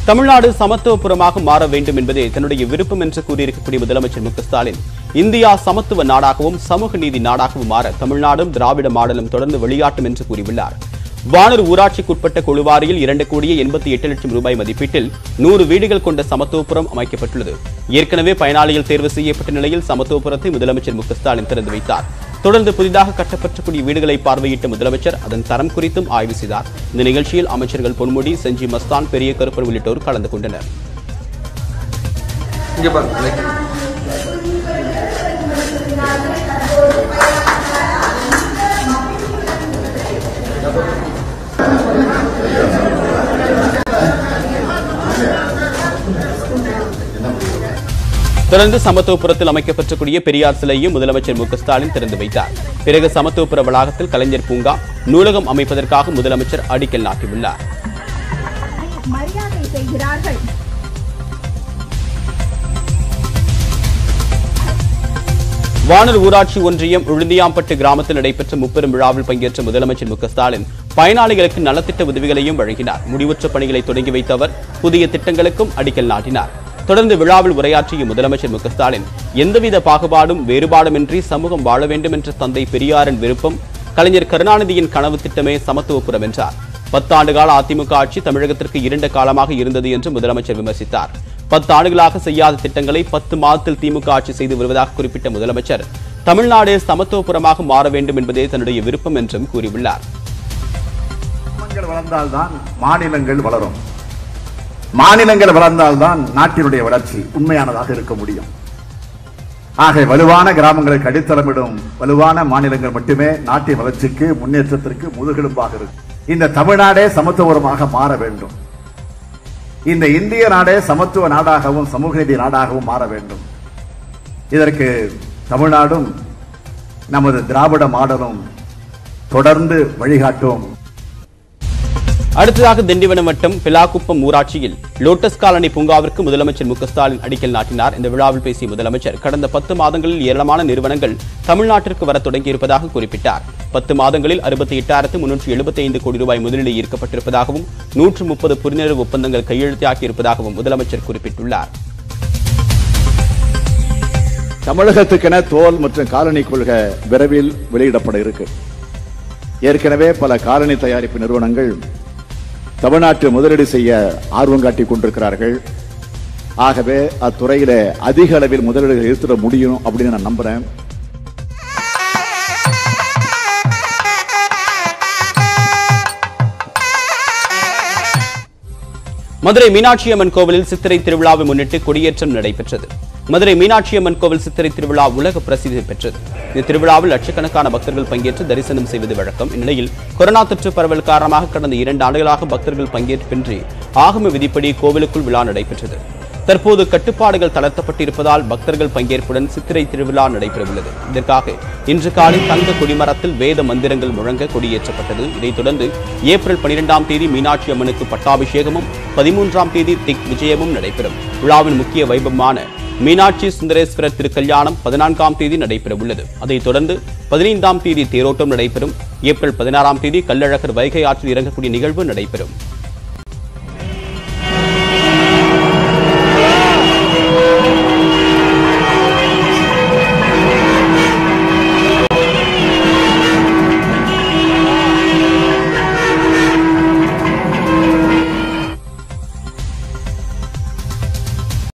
தமிழ்நாடு சமத்துவபுரமாக மாற வேண்டும் என்பதே தன்னுடைய விருப்பம் என்று கூறியிருக்கக்கூடிய முதலமைச்சர் மு க ஸ்டாலின் இந்தியா சமத்துவ நாடாகவும் சமூக நீதி நாடாகவும் மாற தமிழ்நாடும் திராவிட மாடலும் தொடர்ந்து வழிகாட்டும் என்று கூறியுள்ளார் வானூர் ஊராட்சிக்குட்பட்ட கொழுவாரியில் இரண்டு கோடியே எண்பத்தி எட்டு லட்சம் ரூபாய் மதிப்பீட்டில் நூறு வீடுகள் கொண்ட சமத்துவபுரம் அமைக்கப்பட்டுள்ளது ஏற்கனவே பயனாளிகள் தேர்வு செய்யப்பட்ட நிலையில் சமத்துவபுரத்தை முதலமைச்சர் மு க ஸ்டாலின் திறந்து வைத்தார் தொடர்ந்து புதிதாக கட்டப்பட்டக்கூடிய வீடுகளை பார்வையிட்ட முதலமைச்சர் அதன் தரம் குறித்தும் ஆய்வு செய்தார் இந்த நிகழ்ச்சியில் அமைச்சர்கள் பொன்முடி செஞ்சி மஸ்தான் பெரிய கருப்பர் உள்ளிட்டோர் கலந்து கொண்டனர் இங்க பாருங்க லைட். தொடர்ந்து சமத்துவபுரத்தில் அமைக்கப்பட்டக்கூடிய பெரியார் சிலையும் முதலமைச்சர் மு க ஸ்டாலின் திறந்து வைத்தார் பிறகு சமத்துவபுர வளாகத்தில் கலைஞர் பூங்கா நூலகம் அமைப்பதற்காக முதலமைச்சர் அடிக்கல் நாட்டியுள்ளார் மரியாதை செய்கிறார்கள் வானூர் ஊராட்சி ஒன்றியம் உளுந்தியாம்பட்டு கிராமத்தில் நடைபெற்ற முப்பெரும் விழாவில் பங்கேற்ற முதலமைச்சர் மு க ஸ்டாலின் பயனாளிகளுக்கு நலத்திட்ட உதவிகளையும் வழங்கினார் முடிவுற்ற பணிகளை தொடங்கி வைத்த அவர் புதிய திட்டங்களுக்கும் அடிக்கல் நாட்டினார் தொடர்ந்து விழாவில் உரையாற்றிய முதலமைச்சர் மு க ஸ்டாலின் எந்தவித பாகுபாடும் வேறுபாடுமின்றி சமூகம் வாழ வேண்டும் என்ற தந்தை பெரியாரின் விருப்பம் கலைஞர் கருணாநிதியின் கனவு திட்டமே சமத்துவபுரம் என்றார் பத்தாண்டு கால அதிமுக ஆட்சி தமிழகத்திற்கு இருண்ட காலமாக இருந்தது என்று முதலமைச்சர் விமர்சித்தார் பத்து ஆண்டுகளாக செய்யாத திட்டங்களை பத்து மாதத்தில் திமுக ஆட்சி செய்து வருவதாக குறிப்பிட்ட முதலமைச்சர் தமிழ்நாடு சமத்துவபுரமாக மாற வேண்டும் என்பதே தன்னுடைய விருப்பம் என்றும் கூறியுள்ளார் கிராமங்கள் வளர்ந்தால்தான் மாநிலங்கள் வளரும் மாநிலங்கள் வளர்ந்தால்தான் நாட்டினுடைய வளர்ச்சி உண்மையானதாக இருக்க முடியும் ஆக வலுவான கிராமங்களுக்கு அடித்தளமிடும் வலுவான மாநிலங்கள் மட்டுமே நாட்டின் வளர்ச்சிக்கு முன்னேற்றத்திற்கு முதுகெலும்பாக இருக்கும் இந்த தமிழ்நாடே சமத்துவபுரமாக மாற வேண்டும் இந்த இந்திய நாடே சமத்துவ நாடாகவும் சமூக நீதி நாடாகவும் மாற வேண்டும் இதற்கு தமிழ்நாடும் நமது திராவிட மாடலும் தொடர்ந்து வழிகாட்டும் அடுத்ததாக திண்டிவனம் வட்டம் பிலாக்குப்பம் ஊராட்சியில் லோட்டஸ் காலனி பூங்காவிற்கு முதலமைச்சர் மு க ஸ்டாலின் அடிக்கல் நாட்டினார் இந்த விழாவில் பேசிய முதலமைச்சர் கடந்த பத்து மாதங்களில் ஏராளமான நிறுவனங்கள் தமிழ்நாட்டிற்கு வர தொடங்கியிருப்பதாக குறிப்பிட்டார் பத்து மாதங்களில் அறுபத்தி எட்டாயிரத்து முன்னூற்று எழுபத்தி ஐந்து கோடி ரூபாய் முதலீடு ஈர்க்கப்பட்டிருப்பதாகவும் நூற்று முப்பது புரிந்துணர்வு ஒப்பந்தங்கள் கையெழுத்தாகியிருப்பதாகவும் முதலமைச்சர் குறிப்பிட்டுள்ளார் தமிழகத்துக்கென தோல் மற்றும் காலனி கொள்கை விரைவில் வெளியிடப்பட இருக்கு ஏற்கனவே பல காலனி தயாரிப்பு நிறுவனங்கள் தமிழ்நாட்டில் முதலீடு செய்ய ஆர்வம் காட்டிக் கொண்டிருக்கிறார்கள் ஆகவே அத்துறையில அதிக அளவில் முதலீடுகள் ஈர்த்திட முடியும் அப்படின்னு நான் நம்புறேன் மதுரை மீனாட்சி அம்மன் கோவிலில் சித்திரை திருவிழாவை முன்னிட்டு கொடியேற்றம் நடைபெற்றது மதுரை மீனாட்சி அம்மன் கோவில் சித்திரை திருவிழா உலக பிரசித்தி பெற்றது இந்த திருவிழாவில் லட்சக்கணக்கான பக்தர்கள் பங்கேற்று தரிசனம் செய்வது வழக்கம் இந்நிலையில் கொரோனா தொற்று பரவல் காரணமாக கடந்த இரண்டு ஆண்டுகளாக பக்தர்கள் பங்கேற்பின்றி ஆகம விதிப்படி கோவிலுக்குள் விழா நடைபெற்றது தற்போது கட்டுப்பாடுகள் தளர்த்தப்பட்டிருப்பதால் பக்தர்கள் பங்கேற்புடன் சித்திரை திருவிழா நடைபெறவுள்ளது இதற்காக இன்று காலை தங்க கொடிமரத்தில் வேத மந்திரங்கள் முழங்க கொடியேற்றப்பட்டது இதைத் தொடர்ந்து ஏப்ரல் பனிரெண்டாம் தேதி மீனாட்சி அம்மனுக்கு பட்டாபிஷேகமும் பதிமூன்றாம் தேதி திக் விஜயமும் நடைபெறும் விழாவின் முக்கிய வைபவமான மீனாட்சி சுந்தரேஸ்வரர் திருக்கல்யாணம் பதினான்காம் தேதி நடைபெறவுள்ளது அதைத் தொடர்ந்து பதினைந்தாம் தேதி தேரோட்டம் நடைபெறும் ஏப்ரல் பதினாறாம் தேதி கள்ளழகர் வைகை ஆற்றில் இறங்கக்கூடிய நிகழ்வு நடைபெறும்